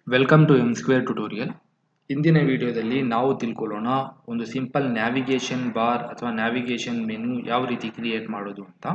welcome to M square tutorial ಇಂದಿನ ವಿಡಿಯೋದಲ್ಲಿ ನಾವು ತಿಳ್ಕೊಳ್ಳೋಣ ಒಂದು ಸಿಂಪಲ್ ನ್ಯಾವಿಗೇಷನ್ ಬಾರ್ ಅಥವಾ ನ್ಯಾವಿಗೇಷನ್ ಮೆನು ಯಾವ ರೀತಿ ಕ್ರಿಯೇಟ್ ಮಾಡೋದು ಅಂತ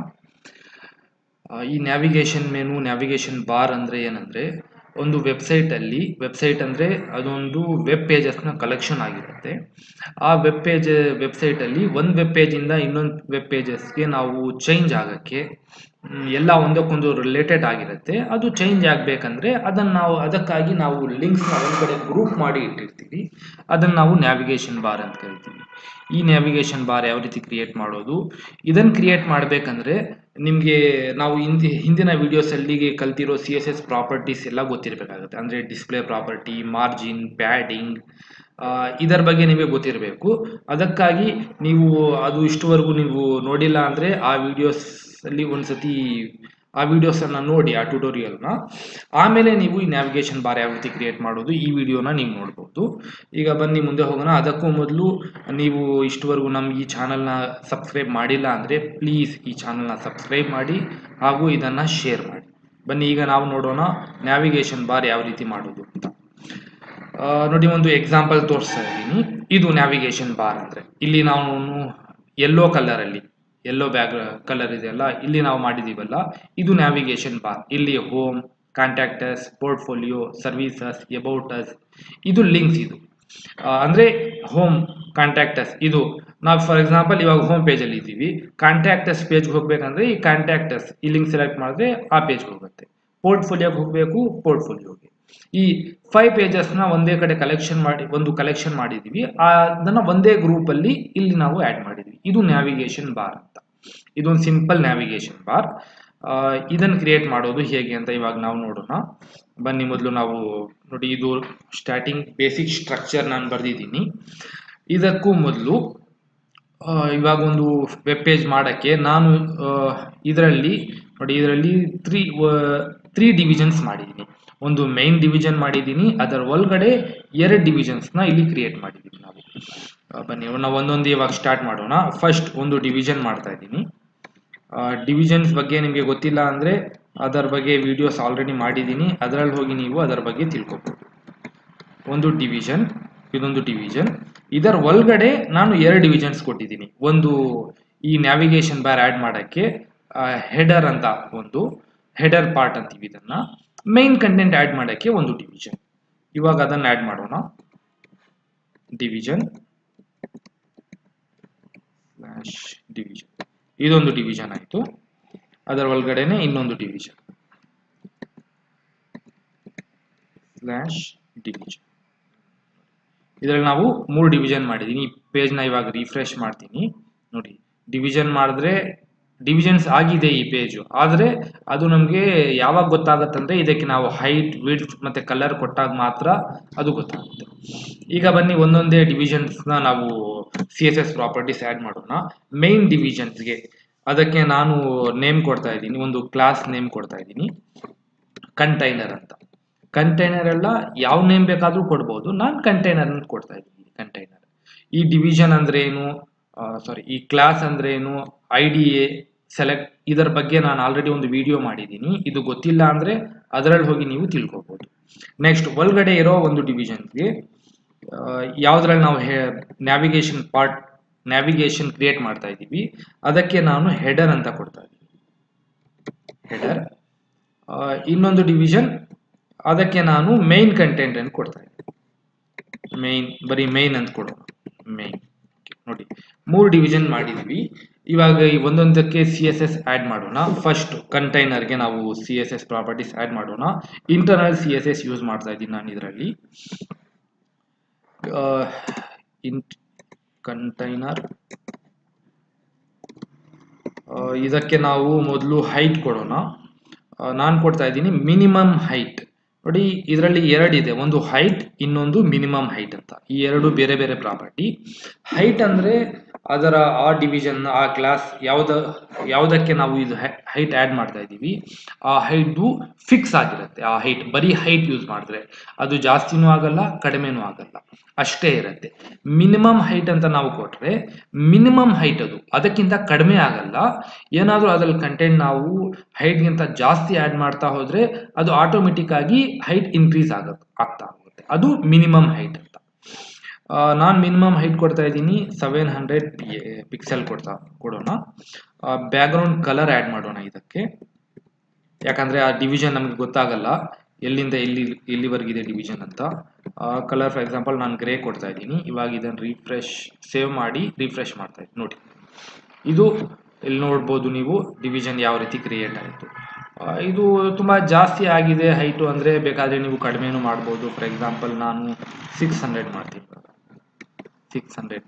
ಆ, ಈ ನ್ಯಾವಿಗೇಷನ್ ಮೆನು ನ್ಯಾವಿಗೇಷನ್ ಬಾರ್ ಅಂದರೆ ಏನಂದರೆ ಒಂದು ವೆಬ್ಸೈಟಲ್ಲಿ ವೆಬ್ಸೈಟ್ ಅಂದರೆ ಅದೊಂದು ವೆಬ್ ಪೇಜಸ್ನ ಕಲೆಕ್ಷನ್ ಆಗಿರುತ್ತೆ ಆ ವೆಬ್ ಪೇಜ್ ವೆಬ್ಸೈಟಲ್ಲಿ ಒಂದು ವೆಬ್ ಪೇಜಿಂದ ಇನ್ನೊಂದು ವೆಬ್ ಪೇಜಸ್ಗೆ ನಾವು ಚೇಂಜ್ ಆಗೋಕ್ಕೆ ಮ್, ಎಲ್ಲ ಒಂದಕ್ಕೊಂದು ರಿಲೇಟೆಡ್ ಆಗಿರುತ್ತೆ ಅದು ಚೇಂಜ್ ಆಗಬೇಕಂದ್ರೆ ಅದನ್ನು ನಾವು ಅದಕ್ಕಾಗಿ ನಾವು ಲಿಂಕ್ಸ್ನ ಒಂದು ಕಡೆ ಗ್ರೂಪ್ ಮಾಡಿ ಇಟ್ಟಿರ್ತೀವಿ ಅದನ್ನು ನಾವು ನ್ಯಾವಿಗೇಷನ್ ಬಾರ್ ಅಂತ ಕರಿತೀವಿ ಈ ನ್ಯಾವಿಗೇಷನ್ ಬಾರ್ ಯಾವ ರೀತಿ ಕ್ರಿಯೇಟ್ ಮಾಡೋದು ಇದನ್ನು ಕ್ರಿಯೇಟ್ ಮಾಡಬೇಕಂದ್ರೆ ನಿಮಗೆ ನಾವು ಹಿಂದಿ ಹಿಂದಿನ ವಿಡಿಯೋಸಲ್ಲಿ ಕಲ್ತಿರೋ ಸಿ ಎಸ್ ಎಸ್ ಪ್ರಾಪರ್ಟೀಸ್ ಎಲ್ಲ ಗೊತ್ತಿರಬೇಕಾಗುತ್ತೆ ಅಂದರೆ ಡಿಸ್ಪ್ಲೇ ಪ್ರಾಪರ್ಟಿ ಮಾರ್ಜಿನ್ ಪ್ಯಾಡಿಂಗ್ ಇದರ ಬಗ್ಗೆ ನಿಮಗೆ ಗೊತ್ತಿರಬೇಕು ಅದಕ್ಕಾಗಿ ನೀವು ಅದು ಇಷ್ಟುವರೆಗೂ ನೀವು ನೋಡಿಲ್ಲ ಅಂದರೆ ಆ ವಿಡಿಯೋಸ್ ಅಲ್ಲಿ ಒಂದ್ಸತಿ ಆ ವಿಡಿಯೋಸನ್ನು ನೋಡಿ ಆ ಟ್ಯುಟೋರಿಯಲ್ನ ಆಮೇಲೆ ನೀವು ಈ ನ್ಯಾವಿಗೇಷನ್ ಬಾರ್ ಯಾವ ರೀತಿ ಕ್ರಿಯೇಟ್ ಮಾಡೋದು ಈ ವಿಡಿಯೋನ ನೀವು ನೋಡ್ಬೋದು ಈಗ ಬನ್ನಿ ಮುಂದೆ ಹೋಗೋಣ ಅದಕ್ಕೂ ಮೊದಲು ನೀವು ಇಷ್ಟುವರೆಗೂ ನಮ್ಮ ಈ ಚಾನಲ್ನ ಸಬ್ಸ್ಕ್ರೈಬ್ ಮಾಡಿಲ್ಲ ಅಂದರೆ ಪ್ಲೀಸ್ ಈ ಚಾನಲ್ನ ಸಬ್ಸ್ಕ್ರೈಬ್ ಮಾಡಿ ಹಾಗೂ ಇದನ್ನು ಶೇರ್ ಮಾಡಿ ಬನ್ನಿ ಈಗ ನಾವು ನೋಡೋಣ ನ್ಯಾವಿಗೇಷನ್ ಬಾರ್ ಯಾವ ರೀತಿ ಮಾಡೋದು ಅಂತ ಆ, ನೋಡಿ ಒಂದು ಎಕ್ಸಾಂಪಲ್ ತೋರಿಸ್ತಾ ಇದ್ದೀನಿ ಇದು ನ್ಯಾವಿಗೇಷನ್ ಬಾರ್ ಅಂದರೆ ಇಲ್ಲಿ ನಾವು ಯೆಲ್ಲೋ ಕಲರಲ್ಲಿ ಯೆಲ್ಲೋ ಬ್ಯಾಗ್ ಕಲರ್ ಇದೆಯಲ್ಲ ಇಲ್ಲಿ ನಾವು ಮಾಡಿದ್ದೀವಲ್ಲ ಇದು ನ್ಯಾವಿಗೇಷನ್ ಬಾರ್ ಇಲ್ಲಿ home contact us portfolio services about us ಇದು ಲಿಂಕ್ಸ್ ಇದು ಆ, ಅಂದ್ರೆ ಹೋಮ್ ಕಾಂಟ್ಯಾಕ್ಟಸ್ ಇದು ನಾವು ಫಾರ್ ಎಕ್ಸಾಂಪಲ್ ಇವಾಗ ಹೋಮ್ ಪೇಜಲ್ಲಿ ಇದ್ದೀವಿ ಕಾಂಟ್ಯಾಕ್ಟಸ್ ಪೇಜ್ಗೆ ಹೋಗ್ಬೇಕಂದ್ರೆ ಈ ಕಾಂಟ್ಯಾಕ್ಟಸ್ ಈ ಲಿಂಕ್ ಸೆಲೆಕ್ಟ್ ಮಾಡಿದ್ರೆ ಆ ಪೇಜ್ಗೆ ಹೋಗುತ್ತೆ ಪೋರ್ಟ್ಫೋಲಿಯೋಗೆ ಹೋಗಬೇಕು ಪೋರ್ಟ್ಫೋಲಿಯೋಗೆ ಈ ಫೈವ್ ಪೇಜಸ್ನ ಒಂದೇ ಕಡೆ ಕಲೆಕ್ಷನ್ ಮಾಡಿ ಒಂದು ಕಲೆಕ್ಷನ್ ಮಾಡಿದ್ದೀವಿ ಆ ಅದನ್ನ ಒಂದೇ ಗ್ರೂಪಲ್ಲಿ ಇಲ್ಲಿ ನಾವು ಆ್ಯಡ್ ಮಾಡಿದ್ವಿ ಇದು ನ್ಯಾವಿಗೇಷನ್ ಬಾರ್ ಅಂತ ಇದೊಂದು ಸಿಂಪಲ್ ನ್ಯಾವಿಗೇಷನ್ ಬಾರ್ ಇದನ್ನು ಕ್ರಿಯೇಟ್ ಮಾಡೋದು ಹೇಗೆ ಅಂತ ಇವಾಗ ನಾವು ನೋಡೋಣ ಬನ್ನಿ ಮೊದಲು ನಾವು ನೋಡಿ ಇದು ಸ್ಟಾರ್ಟಿಂಗ್ ಬೇಸಿಕ್ ಸ್ಟ್ರಕ್ಚರ್ ನಾನು ಬರೆದಿದ್ದೀನಿ ಇದಕ್ಕೂ ಮೊದಲು ಆ, ಇವಾಗ ಒಂದು ವೆಬ್ ಪೇಜ್ ಮಾಡೋಕ್ಕೆ ನಾನು ಇದರಲ್ಲಿ ನೋಡಿ ಇದರಲ್ಲಿ ತ್ರೀ ತ್ರೀ ಡಿವಿಷನ್ಸ್ ಮಾಡಿದ್ದೀನಿ ಒಂದು ಮೈನ್ ಡಿವಿಷನ್ ಮಾಡಿದ್ದೀನಿ ಅದರ ಒಳಗಡೆ ಎರಡು ಡಿವಿಷನ್ಸ್ನ ಇಲ್ಲಿ ಕ್ರಿಯೇಟ್ ಮಾಡಿದ್ದೀನಿ ನಾವು ಆ, ಬನ್ನಿ ನಾವು ಒಂದೊಂದು ಇವಾಗ ಸ್ಟಾರ್ಟ್ ಮಾಡೋಣ ಫಸ್ಟ್ ಒಂದು ಡಿವಿಷನ್ ಮಾಡ್ತಾ ಇದ್ದೀನಿ ಡಿವಿಷನ್ಸ್ ಬಗ್ಗೆ ನಿಮಗೆ ಗೊತ್ತಿಲ್ಲ ಅಂದರೆ ಅದರ ಬಗ್ಗೆ ವಿಡಿಯೋಸ್ ಆಲ್ರೆಡಿ ಮಾಡಿದ್ದೀನಿ ಅದರಲ್ಲಿ ಹೋಗಿ ನೀವು ಅದರ ಬಗ್ಗೆ ತಿಳ್ಕೊಬೋದು ಒಂದು ಡಿವಿಷನ್ ಇದೊಂದು ಡಿವಿಷನ್ ಇದರ ಒಳಗಡೆ ನಾನು ಎರಡು ಡಿವಿಷನ್ಸ್ ಕೊಟ್ಟಿದ್ದೀನಿ ಒಂದು ಈ ನ್ಯಾವಿಗೇಷನ್ ಬಾರ್ ಆ್ಯಡ್ ಮಾಡೋಕ್ಕೆ ಹೆಡರ್ ಅಂತ ಒಂದು ಹೆಡರ್ ಪಾರ್ಟ್ ಅಂತೀವಿ ಇದನ್ನ ಮೈನ್ ಕಂಟೆಂಟ್ ಆ್ಯಡ್ ಮಾಡೋಕ್ಕೆ ಒಂದು ಡಿವಿಷನ್ ಇವಾಗ ಅದನ್ನು ಆ್ಯಡ್ ಮಾಡೋಣ ಡಿವಿಷನ್ ಸ್ಲ್ಯಾಶ್ ಡಿವಿಷನ್ ಇದೊಂದು ಡಿವಿಷನ್ ಆಯಿತು ಅದರ ಒಳಗಡೆನೆ ಇನ್ನೊಂದು ಡಿವಿಷನ್ ಸ್ಲ್ಯಾಶ್ ಡಿವಿಷನ್ ಇದರಲ್ಲಿ ನಾವು ಮೂರು ಡಿವಿಷನ್ ಮಾಡಿದ್ದೀನಿ ಈ ಪೇಜ್ನ ಇವಾಗ ರಿಫ್ರೆಶ್ ಮಾಡ್ತೀನಿ ನೋಡಿ ಡಿವಿಷನ್ ಮಾಡಿದ್ರೆ ಡಿವಿಷನ್ಸ್ ಆಗಿದೆ ಈ ಪೇಜು ಆದರೆ ಅದು ನಮಗೆ ಯಾವಾಗ ಗೊತ್ತಾಗುತ್ತಂದ್ರೆ ಇದಕ್ಕೆ ನಾವು ಹೈಟ್ ವಿಡ್ತ್ ಮತ್ತು ಕಲರ್ ಕೊಟ್ಟಾಗ ಮಾತ್ರ ಅದು ಗೊತ್ತಾಗುತ್ತೆ ಈಗ ಬನ್ನಿ ಒಂದೊಂದೇ ಡಿವಿಷನ್ಸ್ನ ನಾವು C S S properties add ಮಾಡೋಣ ಮೈನ್ ಡಿವಿಷನ್ಸ್ಗೆ ಅದಕ್ಕೆ ನಾನು ನೇಮ್ ಕೊಡ್ತಾ ಇದ್ದೀನಿ ಒಂದು ಕ್ಲಾಸ್ ನೇಮ್ ಕೊಡ್ತಾ ಇದ್ದೀನಿ ಕಂಟೈನರ್ ಅಂತ ಕಂಟೈನರ್ ಎಲ್ಲ ಯಾವ ನೇಮ್ ಬೇಕಾದರೂ ಕೊಡ್ಬೋದು ನಾನು ಕಂಟೈನರ್ ಅಂತ ಕೊಡ್ತಾ ಇದ್ದೀನಿ ಕಂಟೈನರ್ ಈ ಡಿವಿಷನ್ ಅಂದ್ರೆ ಏನು ಸಾರಿ ಈ ಕ್ಲಾಸ್ ಅಂದ್ರೆ ಏನು ಐ ಡಿ ಎ ಸೆಲೆಕ್ಟ್ ಇದರ ಬಗ್ಗೆ ನಾನು ಆಲ್ರೆಡಿ ಒಂದು ವಿಡಿಯೋ ಮಾಡಿದ್ದೀನಿ ಇದು ಗೊತ್ತಿಲ್ಲ ಅಂದರೆ ಅದರಲ್ಲಿ ಹೋಗಿ ನೀವು ತಿಳ್ಕೊಬೋದು ನೆಕ್ಸ್ಟ್ ಒಳಗಡೆ ಇರೋ ಒಂದು ಡಿವಿಷನ್ಗೆ ಯಾವುದ್ರಲ್ಲಿ ನಾವು ನ್ಯಾವಿಗೇಷನ್ ಪಾರ್ಟ್ ನ್ಯಾವಿಗೇಷನ್ ಕ್ರಿಯೇಟ್ ಮಾಡ್ತಾ ಇದ್ದೀವಿ ಅದಕ್ಕೆ ನಾನು ಹೆಡರ್ ಅಂತ ಕೊಡ್ತಾ ಇದ್ದೀನಿ ಹೆಡರ್ ಇನ್ನೊಂದು ಡಿವಿಷನ್ ಅದಕ್ಕೆ ನಾನು ಮೈನ್ ಕಂಟೆಂಟ್ ಅಂತ ಕೊಡ್ತಾ ಇದ್ದೀನಿ ಮೈನ್ ಬರೀ ಮೈನ್ ಅಂತ ಕೊಡೋಣ ಮೈನ್ ನೋಡಿ ಮೂರು ಡಿವಿಷನ್ ಮಾಡಿದ್ವಿ ಇವಾಗ ಈ ಒಂದೊಂದಕ್ಕೆ ಸಿ ಎಸ್ ಎಸ್ ಆ್ಯಡ್ ಮಾಡೋಣ ಫಸ್ಟ್ ಕಂಟೈನರ್ಗೆ ನಾವು C S S properties add ಮಾಡೋಣ internal C S S use ಮಾಡ್ತಾ ಇದ್ದೀನಿ ನಾನು ಇದರಲ್ಲಿ ಇಂಟ್ ಕಂಟೈನರ್ ಇದಕ್ಕೆ ನಾವು ಮೊದಲು ಹೈಟ್ ಕೊಡೋಣ ನಾನು ಕೊಡ್ತಾ ಇದ್ದೀನಿ ಮಿನಿಮಮ್ ಹೈಟ್ ನೋಡಿ ಇದರಲ್ಲಿ ಎರಡಿದೆ ಒಂದು ಹೈಟ್ ಇನ್ನೊಂದು ಮಿನಿಮಮ್ ಹೈಟ್ ಅಂತ ಈ ಎರಡು ಬೇರೆ ಬೇರೆ ಪ್ರಾಪರ್ಟಿ ಹೈಟ್ ಅಂದರೆ ಅದರ ಆ ಡಿವಿಷನ್ ಆ ಕ್ಲಾಸ್ ಯಾವ್ದ ಯಾವುದಕ್ಕೆ ನಾವು ಇದು ಹೈಟ್ ಆ್ಯಡ್ ಮಾಡ್ತಾ ಇದ್ದೀವಿ ಆ ಹೈಟು ಫಿಕ್ಸ್ ಆಗಿರುತ್ತೆ ಆ ಹೈಟ್ ಬರೀ ಹೈಟ್ ಯೂಸ್ ಮಾಡಿದ್ರೆ ಅದು ಜಾಸ್ತಿನೂ ಆಗಲ್ಲ ಕಡಿಮೆನೂ ಆಗಲ್ಲ ಅಷ್ಟೇ ಇರುತ್ತೆ ಮಿನಿಮಮ್ ಹೈಟ್ ಅಂತ ನಾವು ಕೊಟ್ರೆ ಮಿನಿಮಮ್ ಹೈಟ್ ಅದು ಅದಕ್ಕಿಂತ ಕಡಿಮೆ ಆಗಲ್ಲ ಏನಾದರೂ ಅದ್ರಲ್ಲಿ ಕಂಟೆಂಟ್ ನಾವು ಹೈಟ್ಗಿಂತ ಜಾಸ್ತಿ ಆ್ಯಡ್ ಮಾಡ್ತಾ ಹೋದ್ರೆ ಅದು ಆಟೋಮೆಟಿಕ್ ಆಗಿ ಹೈಟ್ ಇನ್ಕ್ರೀಸ್ ಆಗತ್ತೆ ಆಗ್ತಾ ಹೋಗುತ್ತೆ ಅದು ಮಿನಿಮಮ್ ಹೈಟ್ ಅಂತ ನಾನು ಮಿನಿಮಮ್ ಹೈಟ್ ಕೊಡ್ತಾ ಇದ್ದೀನಿ ಸೆವೆನ್ ಹಂಡ್ರೆಡ್ ಪಿ ಪಿಕ್ಸೆಲ್ ಕೊಡ್ತಾ ಕೊಡೋಣ ಬ್ಯಾಕ್ಗ್ರೌಂಡ್ ಕಲರ್ ಆ್ಯಡ್ ಮಾಡೋಣ ಇದಕ್ಕೆ ಯಾಕಂದರೆ ಆ ಡಿವಿಷನ್ ನಮಗೆ ಗೊತ್ತಾಗಲ್ಲ ಎಲ್ಲಿಂದ ಎಲ್ಲಿ ಎಲ್ಲಿವರೆಗಿದೆ ಡಿವಿಷನ್ ಅಂತ ಕಲರ್ ಫಾರ್ ಎಕ್ಸಾಂಪಲ್ ನಾನು ಗ್ರೇ ಕೊಡ್ತಾ ಇದ್ದೀನಿ ಇವಾಗ ಇದನ್ನು ರಿಫ್ರೆಶ್ ಸೇವ್ ಮಾಡಿ ರಿಫ್ರೆಶ್ ಮಾಡ್ತಾ ಇದ್ದೀನಿ ನೋಡಿ ಇದು ಇಲ್ಲಿ ನೋಡ್ಬೋದು ನೀವು ಡಿವಿಷನ್ ಯಾವ ರೀತಿ ಕ್ರಿಯೇಟ್ ಆಯಿತು ಇದು ತುಂಬ ಜಾಸ್ತಿ ಆಗಿದೆ ಹೈಟು ಅಂದರೆ ಬೇಕಾದರೆ ನೀವು ಕಡಿಮೆನೂ ಮಾಡ್ಬೋದು ಫಾರ್ ಎಕ್ಸಾಂಪಲ್ ನಾನು ಸಿಕ್ಸ್ ಹಂಡ್ರೆಡ್ ಮಾಡ್ತೀನಿ ಸಿಕ್ಸ್ ಹಂಡ್ರೆಡ್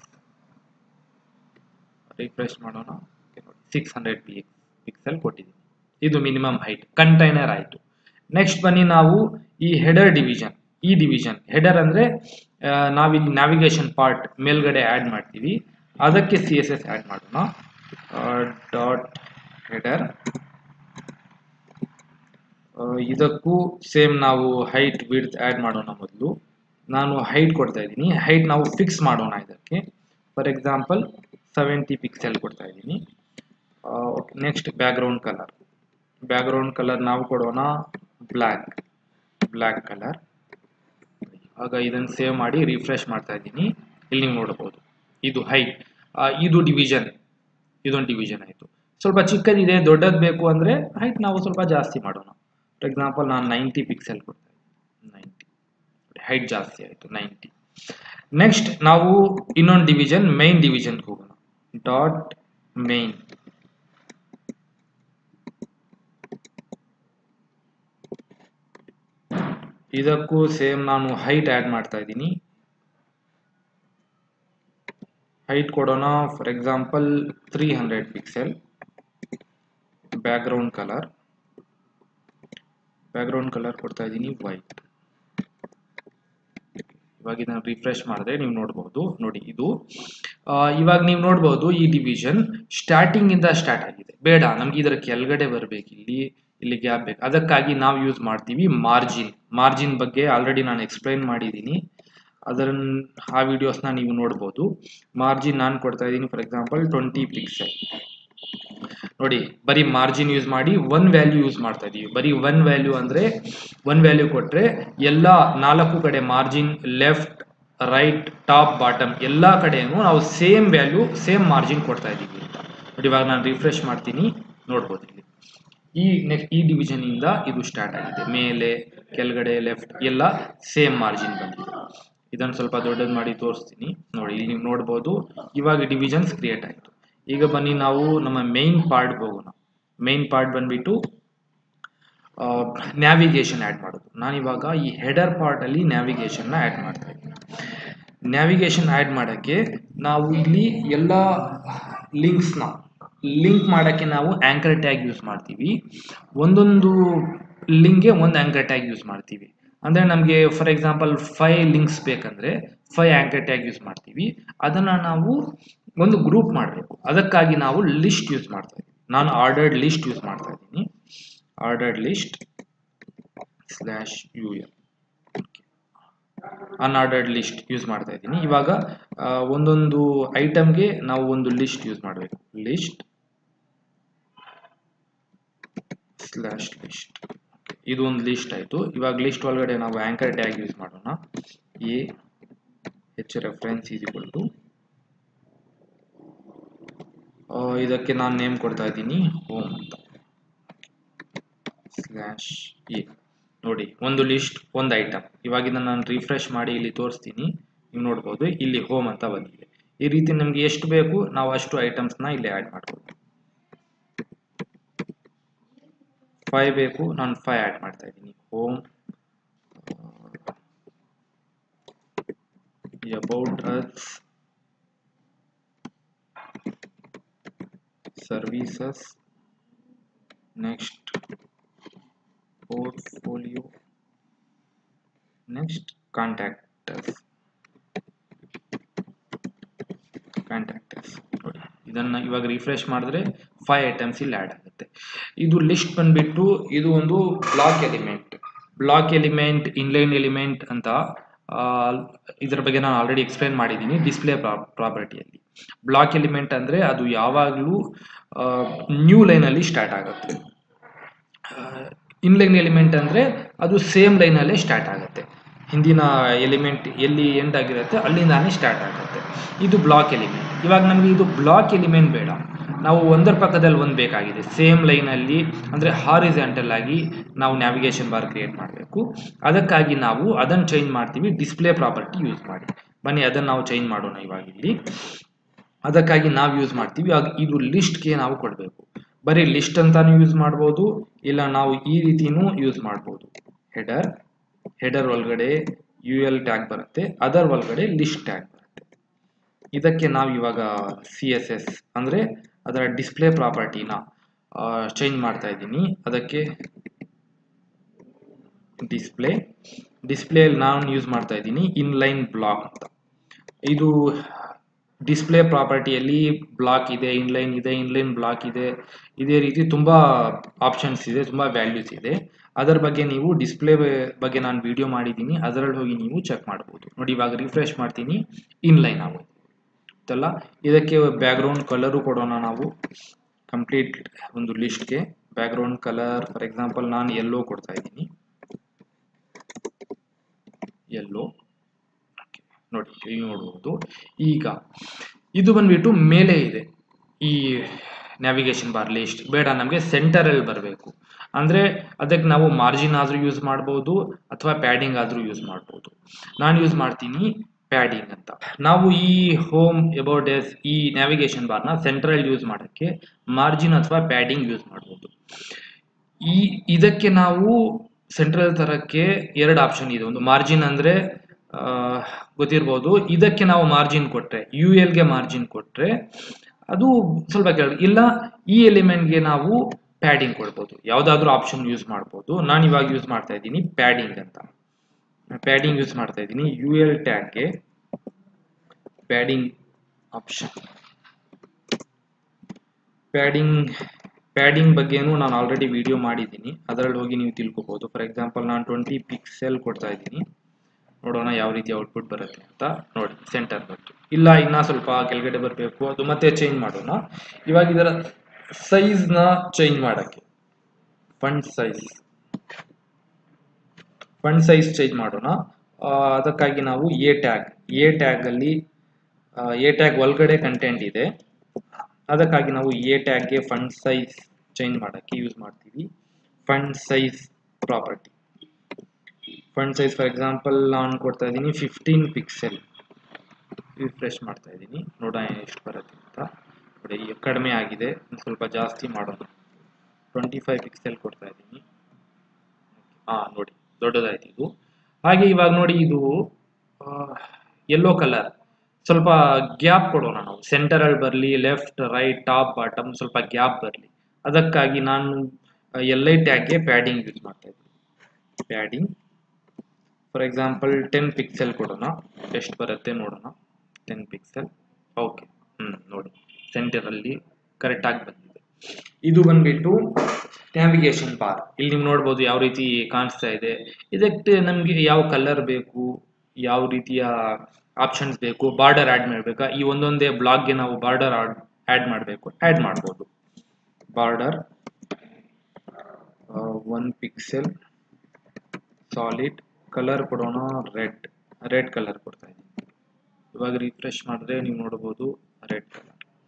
ರಿಫ್ರೆಶ್ ಮಾಡೋಣ ಸಿಕ್ಸ್ ಹಂಡ್ರೆಡ್ ಪಿ ಪಿಕ್ಸೆಲ್ ಕೊಟ್ಟಿದ್ದೀನಿ ಇದು ಮಿನಿಮಮ್ ಹೈಟ್ ಕಂಟೈನರ್ ಆಯಿತು ನೆಕ್ಸ್ಟ್ ಬನ್ನಿ ನಾವು ಈ ಹೆಡರ್ ಡಿವಿಷನ್ ಈ ಡಿವಿಷನ್ ಹೆಡರ್ ಅಂದರೆ ನಾವಿಲ್ಲಿ ನ್ಯಾವಿಗೇಷನ್ ಪಾರ್ಟ್ ಮೇಲ್ಗಡೆ ಆ್ಯಡ್ ಮಾಡ್ತೀವಿ ಅದಕ್ಕೆ ಸಿ ಎಸ್ ಎಸ್ ಆ್ಯಡ್ ಮಾಡೋಣ ಡಾಟ್ ಹೆಡರ್ ಇದಕ್ಕೂ ಸೇಮ್ ನಾವು ಹೈಟ್ ವಿಡ್ತ್ ಆ್ಯಡ್ ಮಾಡೋಣ ಮೊದಲು ನಾನು ಹೈಟ್ ಕೊಡ್ತಾ ಇದ್ದೀನಿ ಹೈಟ್ ನಾವು ಫಿಕ್ಸ್ ಮಾಡೋಣ ಇದಕ್ಕೆ ಫಾರ್ ಎಕ್ಸಾಂಪಲ್ ಸೆವೆಂಟಿ ಪಿಕ್ಸೆಲ್ ಕೊಡ್ತಾ ಇದ್ದೀನಿ next background colour background colour ನಾವು ಕೊಡೋಣ ಬ್ಲ್ಯಾಕ್ ಬ್ಲ್ಯಾಕ್ ಕಲರ್ ಆಗ ಇದನ್ನು ಸೇವ್ ಮಾಡಿ ರಿಫ್ರೆಶ್ ಮಾಡ್ತಾ ಇದ್ದೀನಿ ಇಲ್ಲಿ ನೀವು ನೋಡಬಹುದು ಇದು ಹೈಟ್ ಇದು ಡಿವಿಷನ್ ಇದೊಂದು ಡಿವಿಷನ್ ಆಯಿತು ಸ್ವಲ್ಪ ಚಿಕ್ಕದಿದೆ ದೊಡ್ಡದು ಬೇಕು ಅಂದರೆ ಹೈಟ್ ನಾವು ಸ್ವಲ್ಪ ಜಾಸ್ತಿ ಮಾಡೋಣ ಫಾರ್ ಎಕ್ಸಾಂಪಲ್ ನಾನು ನೈಂಟಿ ಪಿಕ್ಸೆಲ್ ಕೊಡ್ತಾ ಇದ್ದೀನಿ ನೈಂಟಿ ಹೈಟ್ ಜಾಸ್ತಿ ಆಯಿತು ನೈಂಟಿ ನೆಕ್ಸ್ಟ್ ನಾವು ಇನ್ನೊಂದು ಡಿವಿಷನ್ ಮೈನ್ ಡಿವಿಷನ್ಗೆ ಹೋಗೋಣ ಡಾಟ್ ಮೈನ್ ಇದಕ್ಕೂ ಸೇಮ್ ನಾನು ಹೈಟ್ ಆ್ಯಡ್ ಮಾಡ್ತಾ ಇದ್ದೀನಿ ಹೈಟ್ ಕೊಡೋಣ for example three hundred pixel background colour background colour ಕೊಡ್ತಾ ಇದ್ದೀನಿ ವೈಟ್ ಇವಾಗ ಇದನ್ನ ರಿಫ್ರೆಶ್ ಮಾಡಿದ್ರೆ ನೀವು ನೋಡ್ಬೋದು ನೋಡಿ ಇದು ಇವಾಗ ನೀವು ನೋಡ್ಬೋದು ಈ ಡಿವಿಷನ್ ಸ್ಟಾರ್ಟಿಂಗ್ ಇಂದ ಸ್ಟಾರ್ಟ್ ಆಗಿದೆ ಬೇಡ ನಮ್ಗೆ ಇದರ ಕೆಳಗಡೆ ಬರ್ಬೇಕು ಇಲ್ಲಿ ಇಲ್ಲಿ ಗ್ಯಾಪ್ ಬೇಕು ಅದಕ್ಕಾಗಿ ನಾವು ಯೂಸ್ ಮಾಡ್ತೀವಿ ಮಾರ್ಜಿನ್ ಮಾರ್ಜಿನ್ ಬಗ್ಗೆ ಆಲ್ರೆಡಿ ನಾನು ಎಕ್ಸ್ಪ್ಲೈನ್ ಮಾಡಿದ್ದೀನಿ ಅದರ ಆ ವಿಡಿಯೋಸ್ನ ನೀವು ನೋಡ್ಬೋದು ಮಾರ್ಜಿನ್ ನಾನು ಕೊಡ್ತಾ ಇದ್ದೀನಿ ಫಾರ್ ಎಕ್ಸಾಂಪಲ್ ಟ್ವೆಂಟಿ ಪಿಕ್ಸೆಲ್ ನೋಡಿ ಬರೀ ಮಾರ್ಜಿನ್ ಯೂಸ್ ಮಾಡಿ ಒನ್ ವ್ಯಾಲ್ಯೂ ಯೂಸ್ ಮಾಡ್ತಾ ಇದೀವಿ ಬರೀ ಒನ್ ವ್ಯಾಲ್ಯೂ ಅಂದ್ರೆ ಒನ್ ವ್ಯಾಲ್ಯೂ ಕೊಟ್ರೆ ಎಲ್ಲ ನಾಲ್ಕು ಕಡೆ margin left right top bottom ಎಲ್ಲ ಕಡೆನೂ ನಾವು ಸೇಮ್ ವ್ಯಾಲ್ಯೂ ಸೇಮ್ ಮಾರ್ಜಿನ್ ಕೊಡ್ತಾ ಇದ್ದೀವಿ ಅಂತ ನೋಡಿ ಇವಾಗ ನಾನು ರಿಫ್ರೆಶ್ ಮಾಡ್ತೀನಿ ನೋಡ್ಬೋದು ಇಲ್ಲಿ ಈ ನೆಕ್ಸ್ಟ್ ಈ ಡಿವಿಷನ್ ಇಂದ ಇದು ಸ್ಟಾರ್ಟ್ ಆಗಿದೆ ಮೇಲೆ ಕೆಳಗಡೆ ಲೆಫ್ಟ್ ಎಲ್ಲ ಸೇಮ್ ಮಾರ್ಜಿನ್ ಬಂದಿದೆ ಇದನ್ನು ಸ್ವಲ್ಪ ದೊಡ್ಡದು ಮಾಡಿ ತೋರಿಸ್ತೀನಿ ನೋಡಿ ಇಲ್ಲಿ ನೀವು ನೋಡ್ಬೋದು ಇವಾಗ ಡಿವಿಷನ್ಸ್ ಕ್ರಿಯೇಟ್ ಆಯಿತು ಈಗ ಬನ್ನಿ ನಾವು ನಮ್ಮ ಮೇನ್ ಪಾರ್ಟ್ ಹೋಗೋಣ ಮೇನ್ ಪಾರ್ಟ್ ಬಂದ್ಬಿಟ್ಟು ನ್ಯಾವಿಗೇಷನ್ ಆ್ಯಡ್ ಮಾಡೋದು ನಾನಿವಾಗ ಈ ಹೆಡರ್ ಪಾರ್ಟಲ್ಲಿ ನ್ಯಾವಿಗೇಷನ್ನ ಆ್ಯಡ್ ಮಾಡ್ತಾ ಇದ್ದೀನಿ ನ್ಯಾವಿಗೇಷನ್ ಆ್ಯಡ್ ಮಾಡೋಕ್ಕೆ ನಾವು ಇಲ್ಲಿ ಎಲ್ಲ ಲಿಂಕ್ಸ್ನ ಲಿಂಕ್ ಮಾಡೋಕ್ಕೆ ನಾವು ಆ್ಯಂಕರ್ ಟ್ಯಾಗ್ ಯೂಸ್ ಮಾಡ್ತೀವಿ ಒಂದೊಂದು ಲಿಂಕ್ಗೆ ಒಂದು ಆ್ಯಂಕರ್ ಟ್ಯಾಗ್ ಯೂಸ್ ಮಾಡ್ತೀವಿ ಅಂದರೆ ನಮಗೆ ಫಾರ್ ಎಕ್ಸಾಂಪಲ್ ಫೈ ಲಿಂಕ್ಸ್ ಬೇಕಂದರೆ ಫೈ ಆ್ಯಂಕರ್ ಟ್ಯಾಗ್ ಯೂಸ್ ಮಾಡ್ತೀವಿ ಅದನ್ನು ನಾವು ಒಂದು ಗ್ರೂಪ್ ಮಾಡಬೇಕು ಅದಕ್ಕಾಗಿ ನಾವು ಲಿಸ್ಟ್ ಯೂಸ್ ಮಾಡ್ತಾ ಇದ್ದೀವಿ ನಾನು ಆರ್ಡರ್ಡ್ ಲಿಸ್ಟ್ ಯೂಸ್ ಮಾಡ್ತಾ ಇದ್ದೀನಿ ordered list slash U L unordered list use ಮಾಡ್ತಾ ಇದ್ದೀನಿ ಇವಾಗ ಒಂದೊಂದು ಐಟಮ್ಗೆ ನಾವು ಒಂದು ಲಿಸ್ಟ್ ಯೂಸ್ ಮಾಡಬೇಕು ಲಿಸ್ಟ್ ಸ್ಲ್ಯಾಶ್ ಲಿಸ್ಟ್ ಇದು ಒಂದು ಲಿಸ್ಟ್ ಆಯಿತು ಇವಾಗ ಲಿಸ್ಟ್ ಒಳಗಡೆ ನಾವು ಆ್ಯಂಕರ್ ಟ್ಯಾಗ್ ಯೂಸ್ ಮಾಡೋಣ A H reference is equal to ಇದಕ್ಕೆ ನಾನು ನೇಮ್ ಕೊಡ್ತಾ ಇದ್ದೀನಿ ಹೋಮ್ ಅಂತ ಸ್ಲ್ಯಾಶ್ ಎ ನೋಡಿ ಒಂದು ಲಿಸ್ಟ್ ಒಂದು ಐಟಮ್ ಇವಾಗ ಇದನ್ನು ನಾನು ರಿಫ್ರೆಶ್ ಮಾಡಿ ಇಲ್ಲಿ ತೋರಿಸ್ತೀನಿ ನೀವು ನೋಡ್ಬೋದು ಇಲ್ಲಿ ಹೋಮ್ ಅಂತ ಬಂದಿದೆ ಈ ರೀತಿ ನಮಗೆ ಎಷ್ಟು ಬೇಕು ನಾವು ಅಷ್ಟು ಐಟಮ್ಸ್ನ ಇಲ್ಲಿ ಆ್ಯಡ್ ಮಾಡ್ಬೋದು ಫೈ ಬೇಕು ನಾನು ಫೈ ಆ್ಯಡ್ ಮಾಡ್ತಾ ಇದ್ದೀನಿ home about us services next portfolio next contact us contact us ನೋಡಿ ಇದನ್ನ ಇವಾಗ ರಿಫ್ರೆಶ್ ಮಾಡಿದ್ರೆ ಫೈವ್ ಐಟಮ್ಸ್ ಇಲ್ಲಿ ಆ್ಯಡ್ ಆಗುತ್ತೆ ಇದು ಲಿಸ್ಟ್ ಬಂದ್ಬಿಟ್ಟು ಇದು ಒಂದು block element block element inline element ಅಂತ ಇದರ ಬಗ್ಗೆ ನಾನು ಆಲ್ರೆಡಿ ಎಕ್ಸ್ಪ್ಲೈನ್ ಮಾಡಿದ್ದೀನಿ ಡಿಸ್ಪ್ಲೇ ಪ್ರಾಪರ್ಟಿಯಲ್ಲಿ ಬ್ಲಾಕ್ ಎಲಿಮೆಂಟ್ ಅಂದರೆ ಅದು ಯಾವಾಗಲೂ ನ್ಯೂ ಲೈನಲ್ಲಿ ಸ್ಟಾರ್ಟ್ ಆಗುತ್ತೆ ಇನ್ಲೈನ್ ಎಲಿಮೆಂಟ್ ಅಂದರೆ ಅದು ಸೇಮ್ ಲೈನಲ್ಲೇ ಸ್ಟಾರ್ಟ್ ಆಗುತ್ತೆ ಹಿಂದಿನ ಎಲಿಮೆಂಟ್ ಎಲ್ಲಿ ಎಂಡ್ ಆಗಿರುತ್ತೆ ಅಲ್ಲಿಂದಾನೇ ಸ್ಟಾರ್ಟ್ ಆಗುತ್ತೆ ಇದು ಬ್ಲಾಕ್ ಎಲಿಮೆಂಟ್ ಇವಾಗ ನಮಗೆ ಇದು ಬ್ಲಾಕ್ ಎಲಿಮೆಂಟ್ ಬೇಡ ನಾವು ಒಂದರ ಪಕ್ಕದಲ್ಲಿ ಒಂದು ಬೇಕಾಗಿದೆ ಸೇಮ್ ಲೈನಲ್ಲಿ ಅಂದರೆ ಹಾರಿಸೆಂಟಲ್ ಆಗಿ ನಾವು ನ್ಯಾವಿಗೇಷನ್ ಬಾರ್ ಕ್ರಿಯೇಟ್ ಮಾಡಬೇಕು ಅದಕ್ಕಾಗಿ ನಾವು ಅದನ್ನು ಚೇಂಜ್ ಮಾಡ್ತೀವಿ ಡಿಸ್ಪ್ಲೇ ಪ್ರಾಪರ್ಟಿ ಯೂಸ್ ಮಾಡಿ ಬನ್ನಿ ಅದನ್ನು ನಾವು ಚೇಂಜ್ ಮಾಡೋಣ ಇವಾಗ ಇಲ್ಲಿ ಅದಕ್ಕಾಗಿ ನಾವು ಯೂಸ್ ಮಾಡ್ತೀವಿ ಆಗ ಇದು ಲಿಸ್ಟ್ಗೆ ನಾವು ಕೊಡಬೇಕು ಬರೀ ಲಿಸ್ಟ್ ಅಂತಾನು ಯೂಸ್ ಮಾಡ್ಬೋದು ಇಲ್ಲ ನಾವು ಈ ರೀತಿನೂ ಯೂಸ್ ಮಾಡ್ಬೋದು ಹೆಡರ್ ಹೆಡರ್ ಒಳಗಡೆ ಯು ಎಲ್ ಟ್ಯಾಗ್ ಬರುತ್ತೆ ಅದರ್ ಒಳಗಡೆ ಲಿಸ್ಟ್ ಟ್ಯಾಗ್ ಬರುತ್ತೆ ಇದಕ್ಕೆ ನಾವು ಇವಾಗ ಸಿ ಎಸ್ ಎಸ್ ಅಂದರೆ ಅದರ ಡಿಸ್ಪ್ಲೇ ಪ್ರಾಪರ್ಟಿನ ಚೇಂಜ್ ಮಾಡ್ತಾ ಇದ್ದೀನಿ ಅದಕ್ಕೆ ಡಿಸ್ಪ್ಲೇ ಡಿಸ್ಪ್ಲೇಯಲ್ಲಿ ನಾನು ಯೂಸ್ ಮಾಡ್ತಾ ಇದ್ದೀನಿ ಇನ್ಲೈನ್ ಬ್ಲಾಕ್ ಅಂತ ಇದು ಡಿಸ್ಪ್ಲೇ ಪ್ರಾಪರ್ಟಿಯಲ್ಲಿ ಬ್ಲಾಕ್ ಇದೆ ಇನ್ಲೈನ್ ಇದೆ ಇನ್ಲೈನ್ ಬ್ಲಾಕ್ ಇದೆ ಇದೇ ರೀತಿ ತುಂಬ ಆಪ್ಷನ್ಸ್ ಇದೆ ತುಂಬ ವ್ಯಾಲ್ಯೂಸ್ ಇದೆ ಅದರ ಬಗ್ಗೆ ನೀವು ಡಿಸ್ಪ್ಲೇ ಬಗ್ಗೆ ನಾನು ವಿಡಿಯೋ ಮಾಡಿದ್ದೀನಿ ಅದರಲ್ಲಿ ಹೋಗಿ ನೀವು ಚೆಕ್ ಮಾಡ್ಬೋದು ನೋಡಿ ಇವಾಗ ರಿಫ್ರೆಶ್ ಮಾಡ್ತೀನಿ ಇನ್ಲೈನ್ ಆಗೋದು ಗೊತ್ತಲ್ಲ ಇದಕ್ಕೆ ಬ್ಯಾಕ್ಗ್ರೌಂಡ್ ಕಲರು ಕೊಡೋಣ ನಾವು ಕಂಪ್ಲೀಟ್ ಒಂದು ಲಿಸ್ಟ್ಗೆ ಬ್ಯಾಕ್ಗ್ರೌಂಡ್ ಕಲರ್ ಫಾರ್ ಎಕ್ಸಾಂಪಲ್ ನಾನು ಎಲ್ಲೋ ಕೊಡ್ತಾ ಇದ್ದೀನಿ ಎಲ್ಲೋ ನೋಡಿ ಇಲ್ಲಿ ನೋಡ್ಬೋದು ಈಗ ಇದು ಬಂದ್ಬಿಟ್ಟು ಮೇಲೆ ಇದೆ ಈ ನ್ಯಾವಿಗೇಷನ್ ಬಾರ್ ಲಿಸ್ಟ್ ಬೇಡ ನಮಗೆ ಸೆಂಟರಲ್ಲಿ ಬರಬೇಕು ಅಂದರೆ ಅದಕ್ಕೆ ನಾವು ಮಾರ್ಜಿನ್ ಆದರೂ ಯೂಸ್ ಮಾಡ್ಬೋದು ಅಥವಾ ಪ್ಯಾಡಿಂಗ್ ಆದರೂ ಯೂಸ್ ಮಾಡ್ಬೋದು ನಾನು ಯೂಸ್ ಮಾಡ್ತೀನಿ ಪ್ಯಾಡಿಂಗ್ ಅಂತ ನಾವು ಈ ಹೋಮ್ ಅಬೌಟ್ ಎಸ್ ಈ ನ್ಯಾವಿಗೇಷನ್ ಬಾರ್ನ ಸೆಂಟ್ರಲ್ ಯೂಸ್ ಮಾಡೋಕ್ಕೆ ಮಾರ್ಜಿನ್ ಅಥವಾ ಪ್ಯಾಡಿಂಗ್ ಯೂಸ್ ಮಾಡ್ಬೋದು ಈ ಇದಕ್ಕೆ ನಾವು ಸೆಂಟ್ರಲ್ ತರಕ್ಕೆ ಎರಡು ಆಪ್ಷನ್ ಇದೆ ಒಂದು ಮಾರ್ಜಿನ್ ಅಂದರೆ ಗೊತ್ತಿರ್ಬೋದು ಇದಕ್ಕೆ ನಾವು ಮಾರ್ಜಿನ್ ಕೊಟ್ಟರೆ ಯು ಎಲ್ಗೆ ಮಾರ್ಜಿನ್ ಕೊಟ್ಟರೆ ಅದು ಸ್ವಲ್ಪ ಕೆಳಗೆ ಇಲ್ಲ ಈ ಎಲಿಮೆಂಟ್ಗೆ ನಾವು ಪ್ಯಾಡಿಂಗ್ ಕೊಡ್ಬೋದು ಯಾವುದಾದ್ರೂ ಆಪ್ಷನ್ ಯೂಸ್ ಮಾಡ್ಬೋದು ನಾನು ಇವಾಗ ಯೂಸ್ ಮಾಡ್ತಾ ಇದ್ದೀನಿ ಪ್ಯಾಡಿಂಗ್ ಅಂತ ಪ್ಯಾಡಿಂಗ್ ಯೂಸ್ ಮಾಡ್ತಾ ಇದ್ದೀನಿ ಯು ಎಲ್ ಟ್ಯಾಗ್ಗೆ ಪ್ಯಾಡಿಂಗ್ ಆಪ್ಷನ್ ಪ್ಯಾಡಿಂಗ್ ಪ್ಯಾಡಿಂಗ್ ಬಗ್ಗೆನೂ ನಾನು ಆಲ್ರೆಡಿ ವಿಡಿಯೋ ಮಾಡಿದ್ದೀನಿ ಅದರಲ್ಲಿ ಹೋಗಿ ನೀವು ತಿಳ್ಕೊಬೋದು ಫಾರ್ ಎಕ್ಸಾಂಪಲ್ ನಾನು ಟ್ವೆಂಟಿ ಪಿಕ್ಸೆಲ್ ಕೊಡ್ತಾ ಇದ್ದೀನಿ ನೋಡೋಣ ಯಾವ ರೀತಿ ಔಟ್ಪುಟ್ ಬರುತ್ತೆ ಅಂತ ನೋಡಿ ಸೆಂಟರ್ ಬಂತು ಇಲ್ಲ ಇನ್ನೂ ಸ್ವಲ್ಪ ಕೆಳಗಡೆ ಬರಬೇಕು ಅದು ಮತ್ತೆ ಚೇಂಜ್ ಮಾಡೋಣ ಇವಾಗ ಇದರ ಸೈಜ್ನ ಚೇಂಜ್ ಮಾಡೋಕ್ಕೆ font size font size change ಮಾಡೋಣ ಅದಕ್ಕಾಗಿ ನಾವು ಎ ಟ್ಯಾಗ್ ಎ ಟ್ಯಾಗಲ್ಲಿ ಎ ಟ್ಯಾಗ್ ಒಳಗಡೆ ಕಂಟೆಂಟ್ ಇದೆ ಅದಕ್ಕಾಗಿ ನಾವು ಎ ಟ್ಯಾಗ್ಗೆ ಫಂಡ್ ಸೈಜ್ ಚೇಂಜ್ ಮಾಡೋಕ್ಕೆ ಯೂಸ್ ಮಾಡ್ತೀವಿ font size property font size for example ನಾನು ಕೊಡ್ತಾ ಇದ್ದೀನಿ ಫಿಫ್ಟೀನ್ ಪಿಕ್ಸೆಲ್ ರಿಫ್ರೆಶ್ ಮಾಡ್ತಾ ಇದ್ದೀನಿ ನೋಡೋಣ ಎಷ್ಟು ಬರುತ್ತೆ ಅಂತ ನೋಡಿ ಕಡಿಮೆ ಆಗಿದೆ ಸ್ವಲ್ಪ ಜಾಸ್ತಿ ಮಾಡೋಣ ಟ್ವೆಂಟಿ ಫೈವ್ ಪಿಕ್ಸೆಲ್ ಕೊಡ್ತಾ ಇದ್ದೀನಿ ಹಾಂ ನೋಡಿ ದೊಡ್ಡದಾಯ್ತು ಇದು ಹಾಗೆ ಇವಾಗ ನೋಡಿ ಇದು ಯೆಲ್ಲೋ ಕಲರ್ ಸ್ವಲ್ಪ ಗ್ಯಾಪ್ ಕೊಡೋಣ ನಾವು ಸೆಂಟರಲ್ಲಿ ಬರಲಿ ಲೆಫ್ಟ್ ರೈಟ್ ಟಾಪ್ ಬಾಟಮ್ ಸ್ವಲ್ಪ ಗ್ಯಾಪ್ ಬರಲಿ ಅದಕ್ಕಾಗಿ ನಾನು ಎಲ್ ಐ ಟ್ಯಾಗ್ಗೆ ಪ್ಯಾಡಿಂಗ್ ಯೂಸ್ ಮಾಡ್ತಾ ಇದ್ದೀನಿ padding for example ten pixel ಕೊಡೋಣ ಎಷ್ಟು ಬರುತ್ತೆ ನೋಡೋಣ ಟೆನ್ ಪಿಕ್ಸೆಲ್ ಓಕೆ ಹ್ಞೂ ನೋಡಿ ಸೆಂಟರಲ್ಲಿ ಕರೆಕ್ಟಾಗಿ ಬಂದಿದೆ ಇದು ಬಂದ್ಬಿಟ್ಟು ನ್ಯಾವಿಗೇಷನ್ ಬಾರ್ ಇಲ್ಲಿ ನೀವು ನೋಡ್ಬೋದು ಯಾವ ರೀತಿ ಕಾಣಿಸ್ತಾ ಇದೆ ಇದಕ್ಕೆ ನಮಗೆ ಯಾವ ಕಲರ್ ಬೇಕು ಯಾವ ರೀತಿಯ ಆಪ್ಷನ್ಸ್ ಬೇಕು ಬಾರ್ಡರ್ ಆ್ಯಡ್ ಮಾಡಬೇಕಾ ಈ ಒಂದೊಂದೇ ಬ್ಲಾಗ್ಗೆ ನಾವು ಬಾರ್ಡರ್ ಆ್ಯಡ್ ಮಾಡಬೇಕು ಆ್ಯಡ್ ಮಾಡ್ಬೋದು border one pixel solid colour ಕೊಡೋಣ ರೆಡ್ ರೆಡ್ ಕಲರ್ ಕೊಡ್ತಾ ಇದ್ದೀನಿ ಇವಾಗ ರಿಫ್ರೆಶ್ ಮಾಡಿದ್ರೆ ನೀವು ನೋಡ್ಬೋದು ರೆಡ್ ಕಲರ್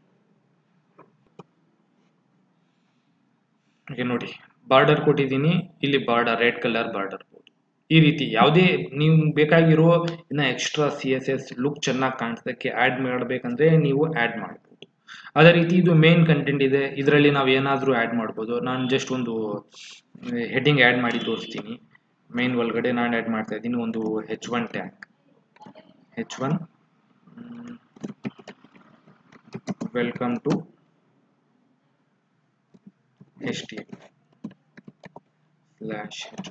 ಹಾಗೆ ನೋಡಿ ಬಾರ್ಡರ್ ಕೊಟ್ಟಿದ್ದೀನಿ ಇಲ್ಲಿ ಬಾರ್ಡರ್ ರೆಡ್ ಕಲರ್ ಬಾರ್ಡರ್ ಈ ರೀತಿ ಯಾವುದೇ ನೀವು ಬೇಕಾಗಿರೋ ಇನ್ನ extra C S S look ಚೆನ್ನಾಗಿ ಕಾಣಿಸೋದಕ್ಕೆ ಆ್ಯಡ್ ಮಾಡಬೇಕಂದ್ರೆ ನೀವು ಆ್ಯಡ್ ಮಾಡ್ಬೋದು ಅದೇ ರೀತಿ ಇದು ಮೇನ್ ಕಂಟೆಂಟ್ ಇದೆ ಇದರಲ್ಲಿ ನಾವು ಏನಾದರೂ ಆ್ಯಡ್ ಮಾಡ್ಬೋದು ನಾನು ಜಸ್ಟ್ ಒಂದು ಹೆಡ್ಡಿಂಗ್ ಆ್ಯಡ್ ಮಾಡಿ ತೋರಿಸ್ತೀನಿ ಮೇನ್ ಒಳಗಡೆ ನಾನು ಆ್ಯಡ್ ಮಾಡ್ತಾ ಇದ್ದೀನಿ ಒಂದು H one tag H one welcome to H T slash H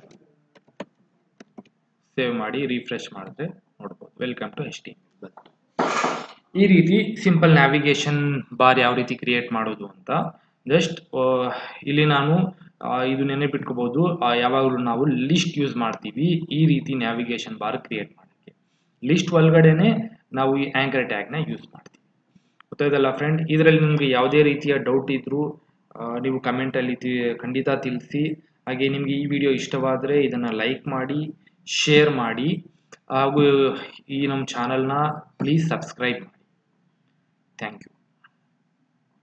save ಮಾಡಿ ರಿಫ್ರೆಶ್ ಮಾಡಿದ್ರೆ ನೋಡ್ಬೋದು ವೆಲ್ಕಮ್ ಟು ಎಚ್ ಟಿ ಈ ರೀತಿ ಸಿಂಪಲ್ ನ್ಯಾವಿಗೇಷನ್ ಬಾರ್ ಯಾವ ರೀತಿ ಕ್ರಿಯೇಟ್ ಮಾಡೋದು ಅಂತ ಜಸ್ಟ್ ಇಲ್ಲಿ ನಾನು ಇದು ನೆನಪಿಟ್ಕೋಬಹುದು ಯಾವಾಗಲೂ ನಾವು ಲಿಸ್ಟ್ ಯೂಸ್ ಮಾಡ್ತೀವಿ ಈ ರೀತಿ ನ್ಯಾವಿಗೇಷನ್ ಬಾರ್ ಕ್ರಿಯೇಟ್ ಮಾಡೋಕ್ಕೆ ಲಿಸ್ಟ್ ಒಳಗಡೆನೆ ನಾವು ಈ ಆ್ಯಂಕರ್ ಟ್ಯಾಗ್ನ ಯೂಸ್ ಮಾಡ್ತೀವಿ ಗೊತ್ತಾಯ್ತಲ್ಲ ಫ್ರೆಂಡ್ ಇದರಲ್ಲಿ ನಿಮಗೆ ಯಾವುದೇ ರೀತಿಯ ಡೌಟ್ ಇದ್ರೂ ನೀವು ಕಮೆಂಟಲ್ಲಿ ಖಂಡಿತ ತಿಳಿಸಿ ಹಾಗೆ ನಿಮಗೆ ಈ ವಿಡಿಯೋ ಇಷ್ಟವಾದರೆ ಇದನ್ನು ಲೈಕ್ ಮಾಡಿ ಶೇರ್ ಮಾಡಿ ಹಾಗೂ ಈ ನಮ್ಮ ಚಾನಲ್ನ ಪ್ಲೀಸ್ ಸಬ್ಸ್ಕ್ರೈಬ್ ಮಾಡಿ ಥ್ಯಾಂಕ್ ಯು